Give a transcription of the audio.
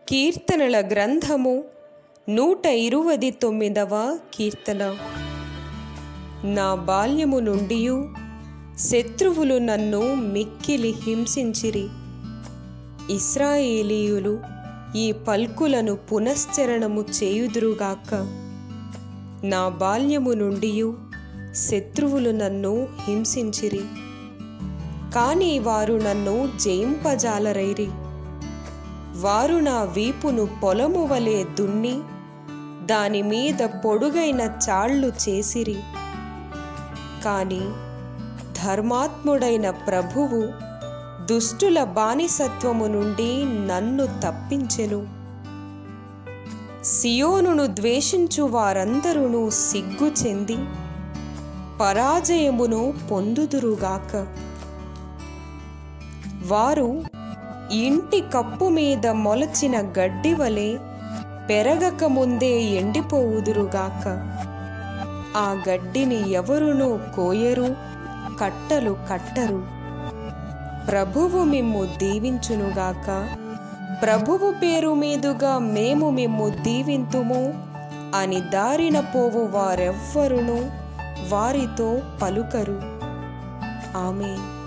కీర్తనల గ్రంథము నూట ఇరువది తొమ్మిదవ కీర్తన నా బాల్యము నుండి శత్రువులు నన్ను మిక్కిలి హింసించిరి ఇస్రాయేలీయులు ఈ పల్కులను పునశ్చరణము చేయుదురుగాక నా బాల్యము నుండి శత్రువులు నన్ను హింసించిరి కానీ వారు నన్ను జయింపజాలరైరి వారు నా వీపును పొలము వలె దున్ని దాని మీద పొడుగైన చాళ్ళు చేసిరి కాని ధర్మాత్ముడైన ప్రభువు దుష్టుల బానిసత్వము నుండి నన్ను తప్పించెను సియోనును ద్వేషించు వారందరూ సిగ్గు చెంది పరాజయమును పొందుదురుగాక వారు ఇంటి కప్పు మీద మొలచిన గడ్డి వలె పెరగక ముందే ఎండిపోవుదురుగాక ఆ గడ్డిని ఎవరునూ కోయరు కట్టలు కట్టరు ప్రభువు మిమ్ము దీవించునుగాక ప్రభువు పేరు మీదుగా మేము మిమ్ము దీవింతుము అని దారిన పోవు వారెవ్వరును వారితో పలుకరు ఆమె